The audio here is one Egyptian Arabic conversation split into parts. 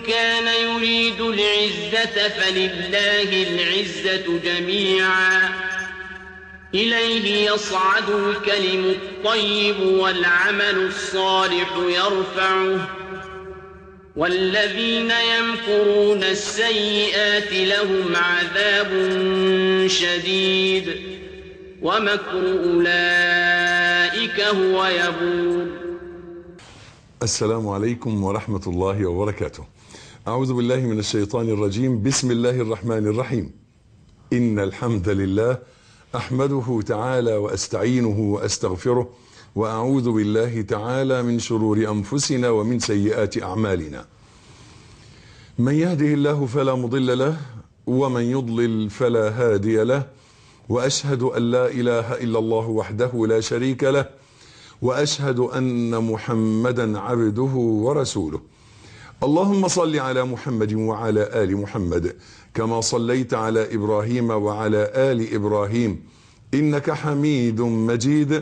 كان يريد العزة فلله العزة جميعا إليه يصعد الكلم الطيب والعمل الصالح يرفعه والذين يمكرون السيئات لهم عذاب شديد ومكر أولئك هو يبور السلام عليكم ورحمة الله وبركاته أعوذ بالله من الشيطان الرجيم بسم الله الرحمن الرحيم إن الحمد لله أحمده تعالى وأستعينه وأستغفره وأعوذ بالله تعالى من شرور أنفسنا ومن سيئات أعمالنا من يهده الله فلا مضل له ومن يضلل فلا هادي له وأشهد أن لا إله إلا الله وحده لا شريك له واشهد ان محمدا عبده ورسوله اللهم صل على محمد وعلى ال محمد كما صليت على ابراهيم وعلى ال ابراهيم انك حميد مجيد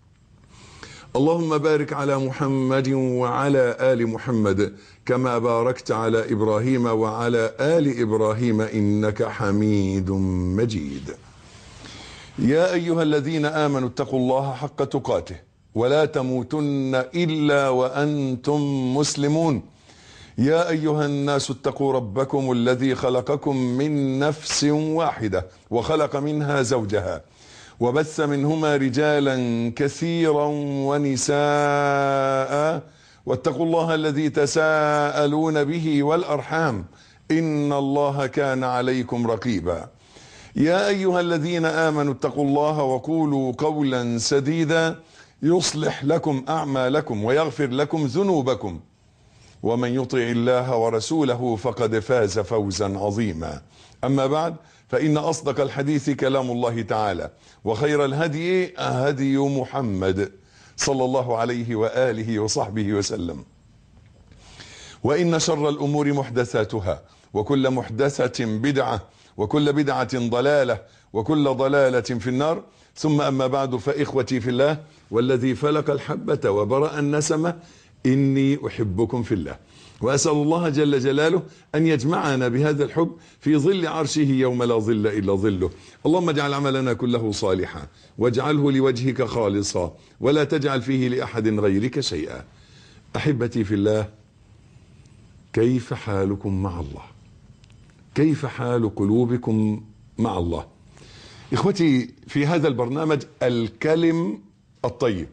اللهم بارك على محمد وعلى ال محمد كما باركت على ابراهيم وعلى ال ابراهيم انك حميد مجيد يا ايها الذين امنوا اتقوا الله حق تقاته ولا تموتن الا وانتم مسلمون يا ايها الناس اتقوا ربكم الذي خلقكم من نفس واحده وخلق منها زوجها وبث منهما رجالا كثيرا ونساء واتقوا الله الذي تساءلون به والارحام ان الله كان عليكم رقيبا يا ايها الذين امنوا اتقوا الله وقولوا قولا سديدا يصلح لكم اعمالكم ويغفر لكم ذنوبكم ومن يطع الله ورسوله فقد فاز فوزا عظيما اما بعد فان اصدق الحديث كلام الله تعالى وخير الهدي هدي محمد صلى الله عليه واله وصحبه وسلم وان شر الامور محدثاتها وكل محدثه بدعه وكل بدعه ضلاله وكل ضلاله في النار ثم أما بعد فإخوتي في الله والذي فلق الحبة وبرأ النسمة إني أحبكم في الله وأسأل الله جل جلاله أن يجمعنا بهذا الحب في ظل عرشه يوم لا ظل إلا ظله اللهم اجعل عملنا كله صالحا واجعله لوجهك خالصا ولا تجعل فيه لأحد غيرك شيئا أحبتي في الله كيف حالكم مع الله كيف حال قلوبكم مع الله اخوتي في هذا البرنامج الكلم الطيب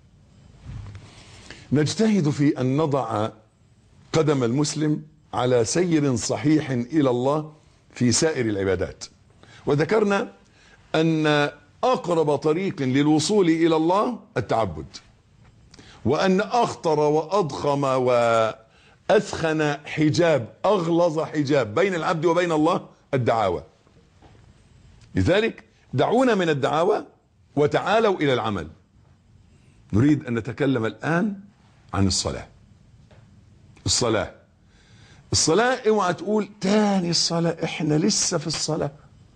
نجتهد في ان نضع قدم المسلم على سير صحيح الى الله في سائر العبادات وذكرنا ان اقرب طريق للوصول الى الله التعبد وان اخطر واضخم واثخن حجاب اغلظ حجاب بين العبد وبين الله الدعاوى لذلك دعونا من الدعاوى وتعالوا الى العمل نريد ان نتكلم الان عن الصلاة الصلاة الصلاة اوعى تقول تاني الصلاة احنا لسه في الصلاة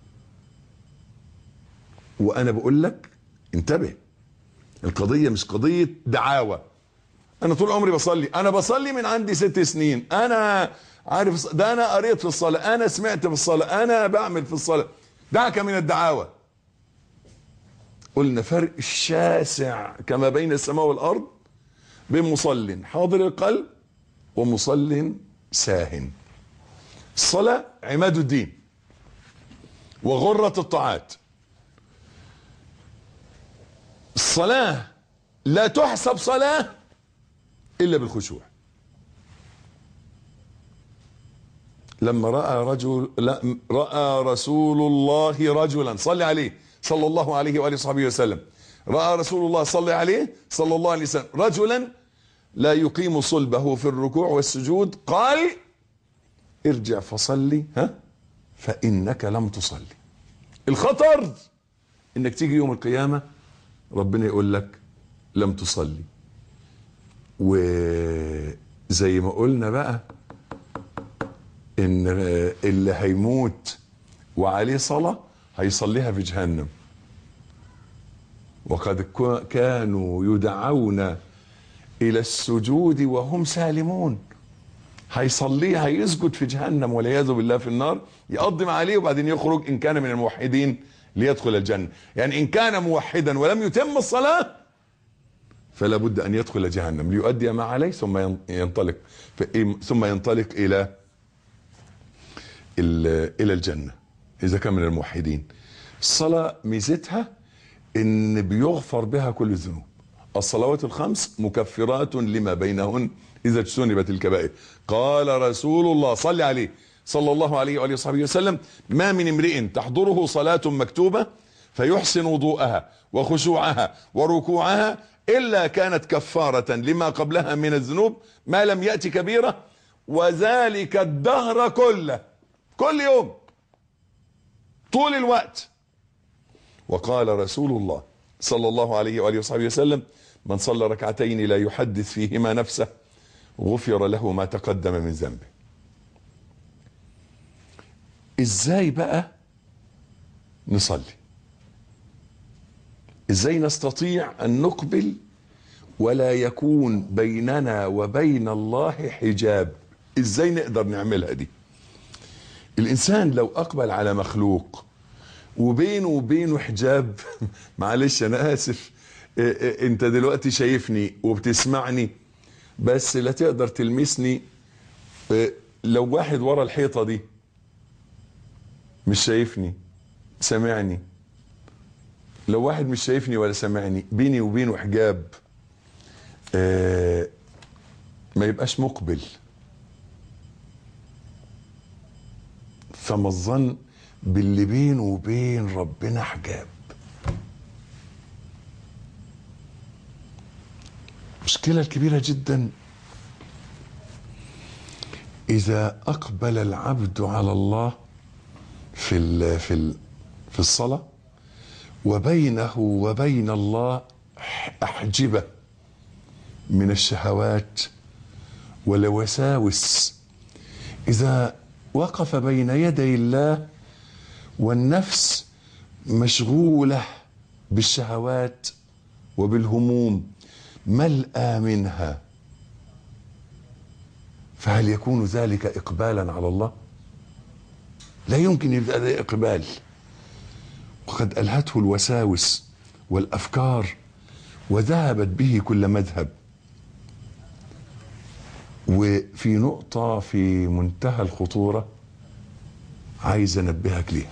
وانا بقول لك انتبه القضية مش قضية دعاوى انا طول عمري بصلي انا بصلي من عندي ست سنين انا عارف ده انا قريت في الصلاة انا سمعت في الصلاة انا بعمل في الصلاة دعك من الدعاوى قلنا فرق شاسع كما بين السماء والارض بين مصل حاضر القلب ومصل ساهن الصلاة عماد الدين وغرة الطاعات الصلاة لا تحسب صلاة إلا بالخشوع لما رأى رجل لا رأى رسول الله رجلا صلي عليه صلى الله عليه وآله وصحبه وسلم رأى رسول الله صلى عليه صلى الله عليه وسلم رجلا لا يقيم صلبه في الركوع والسجود قال ارجع فصلي ها فإنك لم تصلي الخطر انك تيجي يوم القيامة ربنا يقول لك لم تصلي وزي ما قلنا بقى ان اللي هيموت وعليه صلاة هيصليها في جهنم وقد كانوا يدعون الى السجود وهم سالمون هيصليه هيسجد في جهنم والعياذ بالله في النار يقضم عليه وبعدين يخرج ان كان من الموحدين ليدخل الجنه يعني ان كان موحدا ولم يتم الصلاه فلا بد ان يدخل جهنم ليؤدي ما عليه ثم ينطلق ثم ينطلق الى الى الجنه اذا كان من الموحدين الصلاه ميزتها ان بيغفر بها كل الذنوب الصلوات الخمس مكفرات لما بينهن اذا اجتنبت الكبائر قال رسول الله صلى عليه صلى الله عليه واله وصحبه وسلم ما من امرئ تحضره صلاه مكتوبه فيحسن وضوءها وخشوعها وركوعها الا كانت كفاره لما قبلها من الذنوب ما لم ياتي كبيره وذلك الدهر كله كل يوم طول الوقت وقال رسول الله صلى الله عليه واله وصحبه وسلم من صلى ركعتين لا يحدث فيهما نفسه غفر له ما تقدم من ذنبه ازاي بقى نصلي ازاي نستطيع ان نقبل ولا يكون بيننا وبين الله حجاب ازاي نقدر نعملها دي الانسان لو اقبل على مخلوق وبينه وبينه حجاب معلش انا اسف انت دلوقتي شايفني وبتسمعني بس لا تقدر تلمسني لو واحد ورا الحيطة دي مش شايفني سامعني لو واحد مش شايفني ولا سامعني بيني وبينه حجاب آه ما يبقاش مقبل فما الظن باللي بينه وبين ربنا حجاب المشكلة الكبيرة جدا إذا أقبل العبد على الله في ال في ال في الصلاة وبينه وبين الله أحجبة من الشهوات والوساوس إذا وقف بين يدي الله والنفس مشغولة بالشهوات وبالهموم ملأى منها فهل يكون ذلك إقبالا على الله لا يمكن يبدأ ذلك إقبال وقد ألهته الوساوس والأفكار وذهبت به كل مذهب وفي نقطة في منتهى الخطورة عايز أنبهك ليها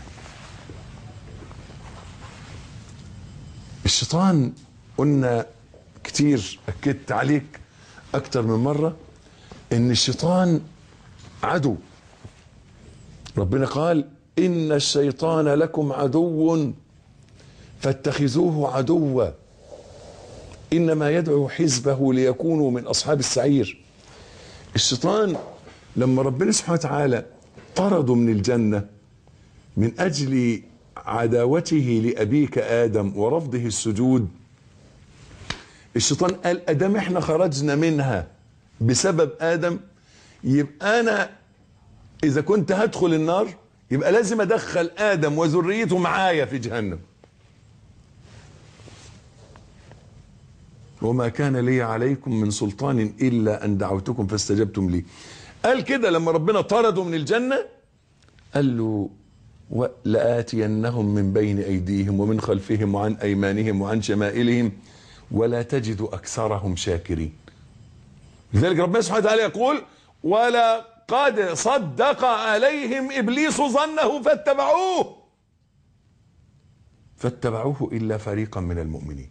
الشيطان قلنا كتير أكدت عليك أكتر من مرة إن الشيطان عدو ربنا قال إن الشيطان لكم عدو فاتخذوه عدوا إنما يدعو حزبه ليكونوا من أصحاب السعير الشيطان لما ربنا سبحانه وتعالى طرده من الجنة من أجل عداوته لأبيك آدم ورفضه السجود الشيطان قال أدام احنا خرجنا منها بسبب آدم يبقى أنا إذا كنت هدخل النار يبقى لازم أدخل آدم وذريته معايا في جهنم وما كان لي عليكم من سلطان إلا أن دعوتكم فاستجبتم لي قال كده لما ربنا طرده من الجنة قال له لآتينهم من بين أيديهم ومن خلفهم وعن أيمانهم وعن شمائلهم ولا تجد أكثرهم شاكرين لذلك ربنا سبحانه وتعالى يقول ولا قد صدق عليهم إبليس ظنه فاتبعوه فاتبعوه إلا فريقا من المؤمنين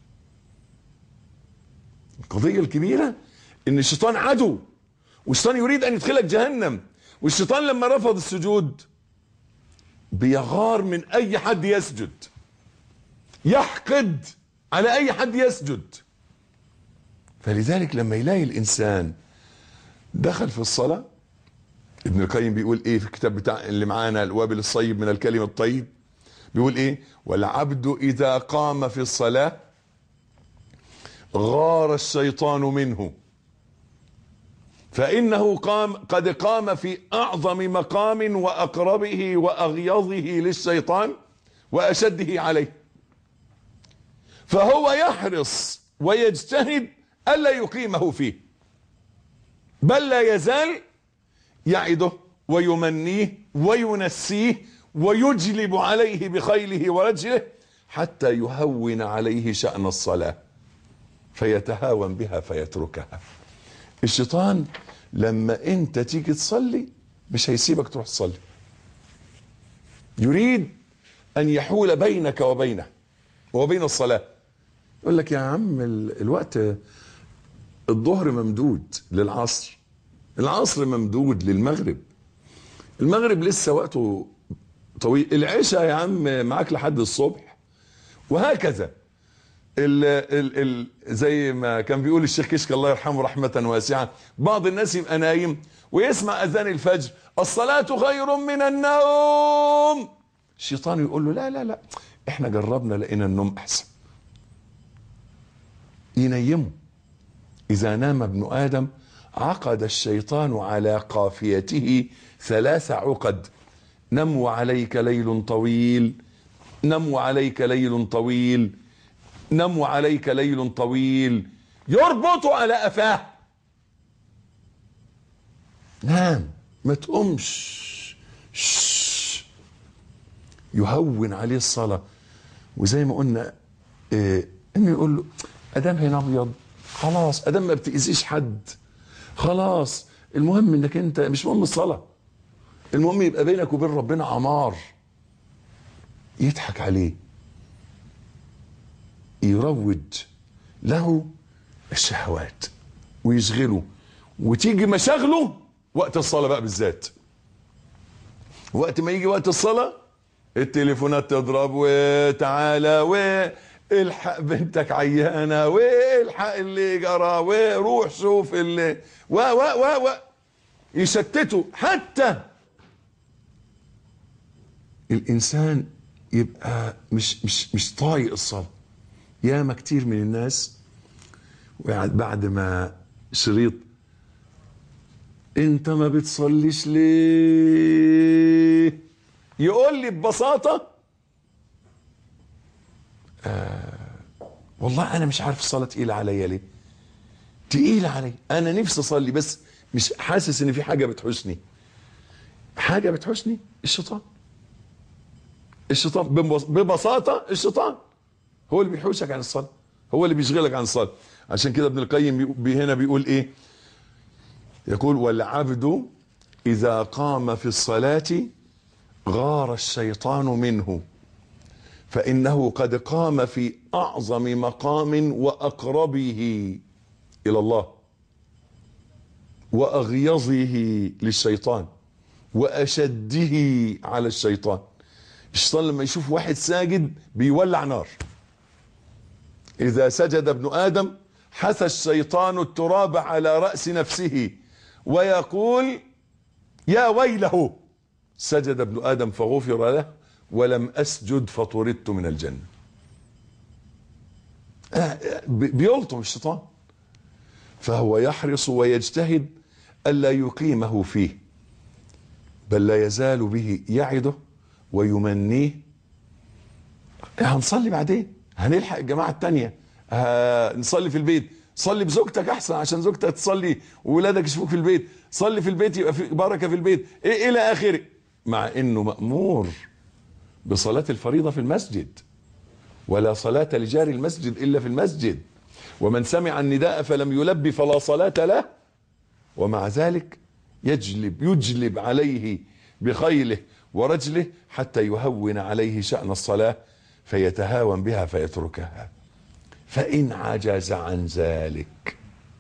القضية الكبيرة ان الشيطان عدو والشيطان يريد ان يدخلك جهنم والشيطان لما رفض السجود بيغار من اي حد يسجد يحقد على اي حد يسجد فلذلك لما يلاقي الانسان دخل في الصلاة ابن القيم بيقول ايه في الكتاب بتاع اللي معانا الوابل الصيب من الكلم الطيب بيقول ايه والعبد اذا قام في الصلاه غار الشيطان منه فإنه قام قد قام في أعظم مقام وأقربه وأغيظه للشيطان وأشده عليه فهو يحرص ويجتهد ألا يقيمه فيه بل لا يزال يعده ويمنيه وينسيه ويجلب عليه بخيله ورجله حتى يهون عليه شأن الصلاة فيتهاون بها فيتركها الشيطان لما انت تيجي تصلي مش هيسيبك تروح تصلي يريد ان يحول بينك وبينه وبين الصلاة يقول لك يا عم ال- الوقت الظهر ممدود للعصر العصر ممدود للمغرب المغرب لسه وقته طويل العشاء يا عم معاك لحد الصبح وهكذا ال ال ال زي ما كان بيقول الشيخ كشك الله يرحمه رحمة واسعة بعض الناس يبقى نايم ويسمع أذان الفجر الصلاة خير من النوم الشيطان يقول له لا لا لا احنا جربنا لقينا النوم أحسن ينيمه إذا نام ابن آدم عقد الشيطان على قافيته ثلاث عقد نم عليك ليل طويل نم عليك ليل طويل نم عليك ليل طويل يربط على قفاه نام ما تقومش شش. يهون عليه الصلاة وزي ما قلنا إيه انه يقول له ادام هنا ابيض خلاص ادام ما بتأذيش حد خلاص المهم انك انت مش مهم الصلاة المهم يبقى بينك وبين ربنا عمار يضحك عليه يروج له الشهوات ويشغله وتيجي مشاغله وقت الصلاة بقى بالذات وقت ما يجي وقت الصلاة التليفونات تضرب وتعالى والحق بنتك عيانة والحق اللي جرى وروح شوف اللي و و و و يشتتوا حتى الإنسان يبقى مش مش مش طايق الصلاة ياما كتير من الناس وقعد بعد ما شريط انت ما بتصليش ليه يقول لي ببساطة آه والله انا مش عارف الصلاة تقيلة عليا ليه تقيلة عليا انا نفسي اصلي بس مش حاسس ان في حاجة بتحوشني حاجة بتحوشني الشيطان الشيطان ببس- ببساطة الشيطان هو اللي بيحوشك عن الصلاة هو اللي بيشغلك عن الصلاة عشان كده ابن القيم بي- هنا بيقول ايه يقول والعبد إذا قام في الصلاة غار الشيطان منه فإنه قد قام في أعظم مقام وأقربه إلى الله وأغيظه للشيطان وأشده على الشيطان الشيطان لما يشوف واحد ساجد بيولع نار إذا سجد ابن آدم حث الشيطان التراب على رأس نفسه ويقول يا ويله سجد ابن آدم فغفر له ولم أسجد فطردت من الجنة آه، بي- بيلطم الشيطان فهو يحرص ويجتهد ألا يقيمه فيه بل لا يزال به يعده ويمنيه هنصلي بعدين هنلحق الجماعة التانية ه- نصلي في البيت صلي بزوجتك احسن عشان زوجتك تصلي وولادك يشوفوك في البيت صلي في البيت يبقى في بركة في البيت إيه الى اخره مع انه مأمور بصلاة الفريضة في المسجد ولا صلاة لجار المسجد الا في المسجد ومن سمع النداء فلم يلبي فلا صلاة له ومع ذلك يجلب يجلب عليه بخيله ورجله حتى يهون عليه شأن الصلاة فيتهاون بها فيتركها فإن عجز عن ذلك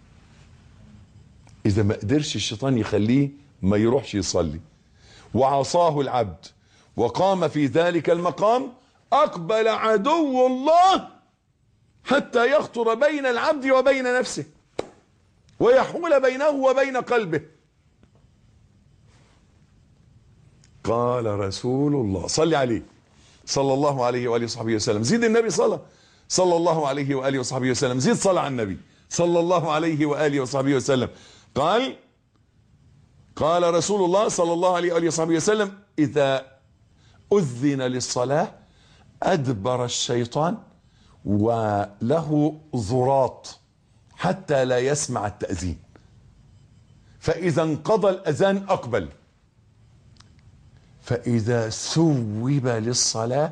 إذا ما قدرش الشيطان يخليه ما يروحش يصلي وعصاه العبد وقام في ذلك المقام أقبل عدو الله حتى يخطر بين العبد وبين نفسه ويحول بينه وبين قلبه قال رسول الله صل عليه صلى الله عليه واله وصحبه وسلم زيد النبي صلى صلى الله عليه واله وصحبه وسلم زيد صلى على النبي صلى الله عليه واله وصحبه وسلم قال قال رسول الله صلى الله عليه واله وصحبه وسلم اذا اذن للصلاه ادبر الشيطان وله ضراط حتى لا يسمع التاذين فإذا انقضى الأذان أقبل فإذا ثوب للصلاة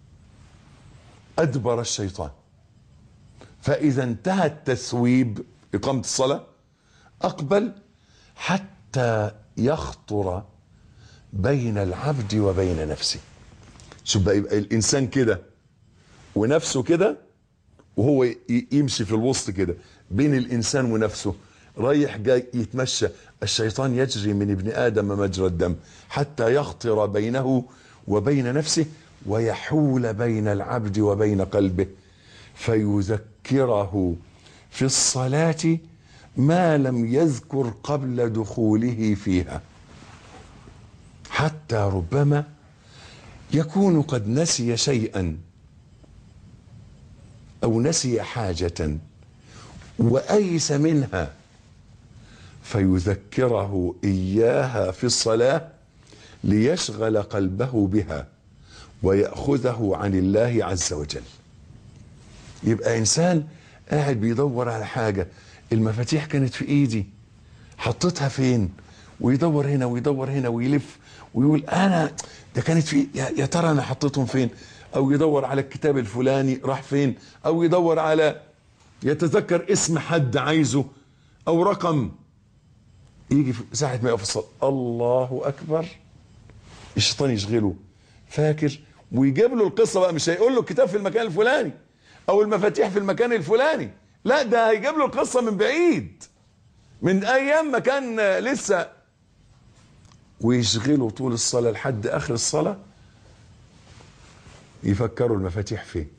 أدبر الشيطان فإذا انتهى التثويب إقامة الصلاة أقبل حتى يخطر بين العبد وبين نفسه شوف بقى يبقى الإنسان كده ونفسه كده وهو ي- يمشي في الوسط كده بين الإنسان ونفسه رايح جاي يتمشى الشيطان يجري من ابن آدم مجرى الدم حتى يخطر بينه وبين نفسه ويحول بين العبد وبين قلبه فيذكره في الصلاة ما لم يذكر قبل دخوله فيها حتى ربما يكون قد نسي شيئا او نسي حاجه وايس منها فيذكره اياها في الصلاه ليشغل قلبه بها وياخذه عن الله عز وجل يبقى انسان قاعد بيدور على حاجه المفاتيح كانت في ايدي حطيتها فين ويدور هنا ويدور هنا ويلف ويقول انا ده كانت في يا, يا ترى انا حطيتهم فين او يدور على الكتاب الفلاني راح فين او يدور على يتذكر اسم حد عايزه او رقم يجي في ساعة ما يقف الصلاة الله أكبر الشيطان يشغله فاكر ويجيب له القصة بقى مش هيقول له الكتاب في المكان الفلاني أو المفاتيح في المكان الفلاني لا ده هيجيب له القصة من بعيد من أيام ما كان لسه ويشغله طول الصلاة لحد آخر الصلاة يفكروا المفاتيح فين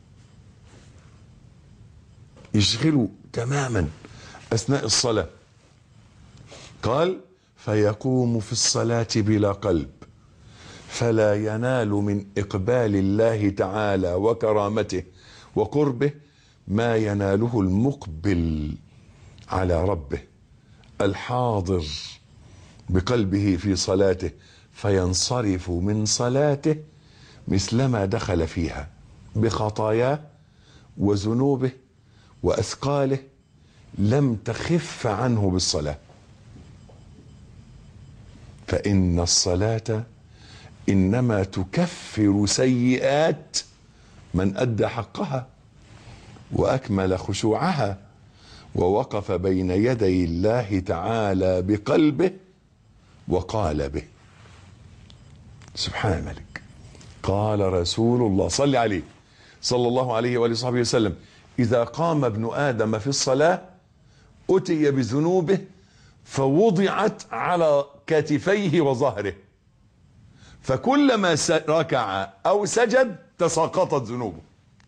يشغلوا تماما أثناء الصلاة قال فيقوم في الصلاة بلا قلب فلا ينال من إقبال الله تعالى وكرامته وقربه ما يناله المقبل على ربه الحاضر بقلبه في صلاته فينصرف من صلاته مثلما دخل فيها بخطاياه وذنوبه واثقاله لم تخف عنه بالصلاه فان الصلاه انما تكفر سيئات من ادى حقها واكمل خشوعها ووقف بين يدي الله تعالى بقلبه وقال به سبحان الملك قال رسول الله صل عليه صلى الله عليه وآله وصحبه وسلم إذا قام ابن آدم في الصلاة أتي بذنوبه فوضعت على كتفيه وظهره فكلما س- ركع أو سجد تساقطت ذنوبه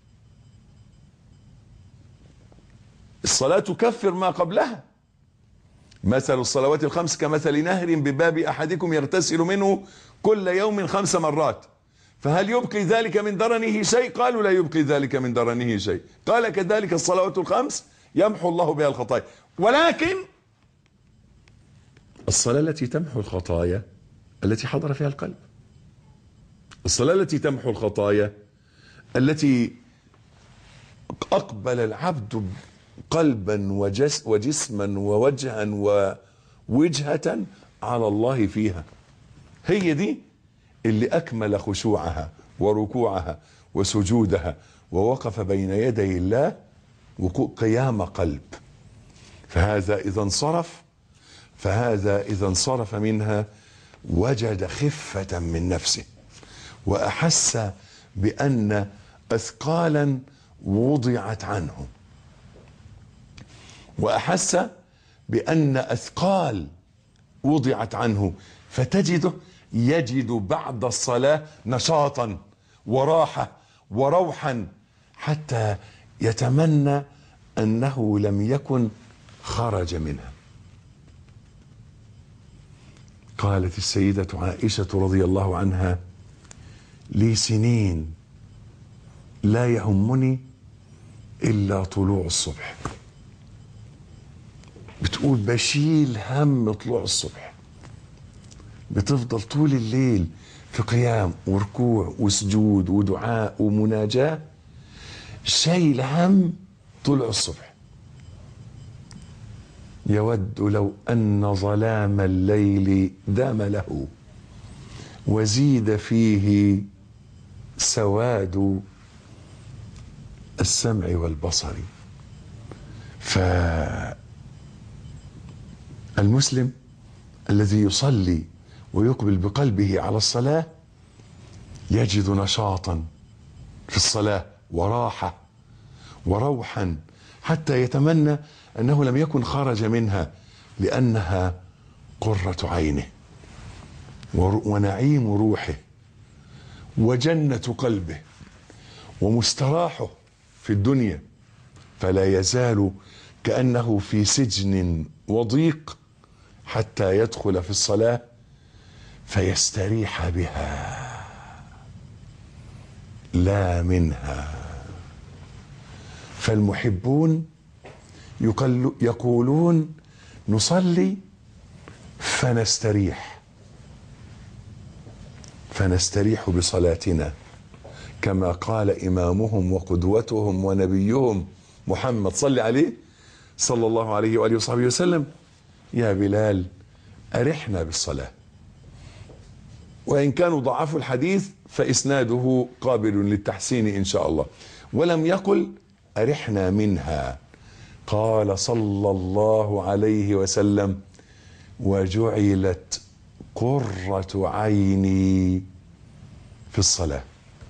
الصلاة تكفر ما قبلها مثل الصلوات الخمس كمثل نهر بباب احدكم يغتسل منه كل يوم خمس مرات فهل يبقي ذلك من درنه شيء قالوا لا يبقي ذلك من درنه شيء قال كذلك الصلوات الخمس يمحو الله بها الخطايا ولكن الصلاة التي تمحو الخطايا التي حضر فيها القلب الصلاة التي تمحو الخطايا التي أقبل العبد قلبا وجس وجسما ووجها ووجهة على الله فيها هي دي اللي أكمل خشوعها وركوعها وسجودها ووقف بين يدي الله وقو- قيام قلب فهذا إذا انصرف فهذا إذا انصرف منها وجد خفة من نفسه وأحس بأن أثقالا وضعت عنه واحس بان اثقال وضعت عنه فتجده يجد بعد الصلاه نشاطا وراحه وروحا حتى يتمنى انه لم يكن خرج منها قالت السيده عائشه رضي الله عنها لي سنين لا يهمني الا طلوع الصبح بتقول بشيل هم طلوع الصبح بتفضل طول الليل في قيام وركوع وسجود ودعاء ومناجاة شايل هم طلوع الصبح يود لو أن ظلام الليل دام له وزيد فيه سواد السمع والبصر فالمسلم الذي يصلي ويقبل بقلبه على الصلاة يجد نشاطا في الصلاة وراحة وروحا حتى يتمنى أنه لم يكن خرج منها لأنها قرة عينه ونعيم روحه وجنة قلبه ومستراحه في الدنيا فلا يزال كأنه في سجن وضيق حتى يدخل في الصلاة فيستريح بها لا منها فالمحبون يقولون نصلي فنستريح فنستريح بصلاتنا كما قال امامهم وقدوتهم ونبيهم محمد صل عليه صلى الله عليه واله وصحبه وسلم يا بلال ارحنا بالصلاه وان كانوا ضعفوا الحديث فاسناده قابل للتحسين ان شاء الله ولم يقل ارحنا منها قال صلى الله عليه وسلم وجعلت قرة عيني في الصلاة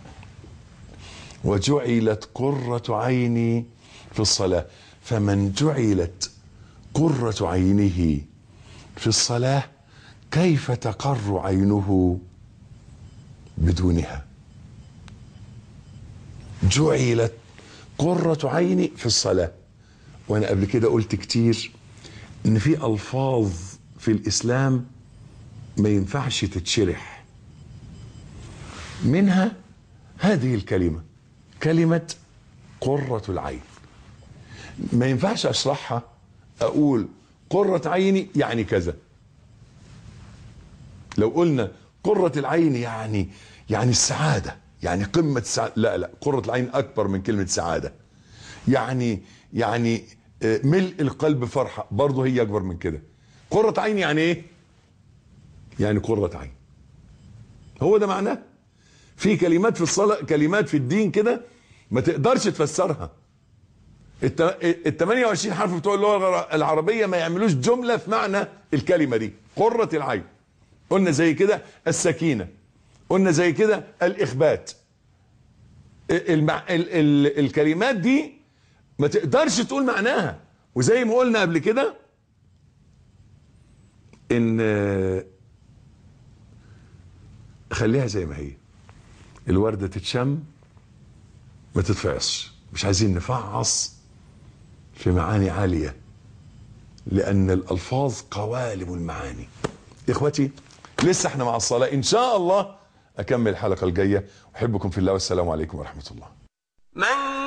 وجعلت قرة عيني في الصلاة فمن جعلت قرة عينه في الصلاة كيف تقر عينه بدونها جعلت قرة عيني في الصلاة وانا قبل كده قلت كتير ان في الفاظ في الاسلام ما ينفعش تتشرح منها هذه الكلمة كلمة قرة العين ما ينفعش اشرحها اقول قرة عيني يعني كذا لو قلنا قرة العين يعني يعني السعادة يعني قمة السعادة لا لا قرة العين أكبر من كلمة سعادة يعني يعني ملء القلب فرحة برضه هي أكبر من كده قرة عين يعني إيه؟ يعني قرة عين هو ده معناه في كلمات في الصلاة كلمات في الدين كده ما تقدرش تفسرها ال 28 حرف بتوع اللغة العربية ما يعملوش جملة في معنى الكلمة دي قرة العين قلنا زي كده السكينة قلنا زي كده الإخبات المع... ال... ال... الكلمات دي ما تقدرش تقول معناها وزي ما قلنا قبل كده ان خليها زي ما هي الوردة تتشم ما تتفعصش مش عايزين نفعص في معاني عالية لأن الألفاظ قوالب المعاني إخوتي لسه احنا مع الصلاة إن شاء الله أكمل الحلقة الجاية أحبكم في الله والسلام عليكم ورحمة الله من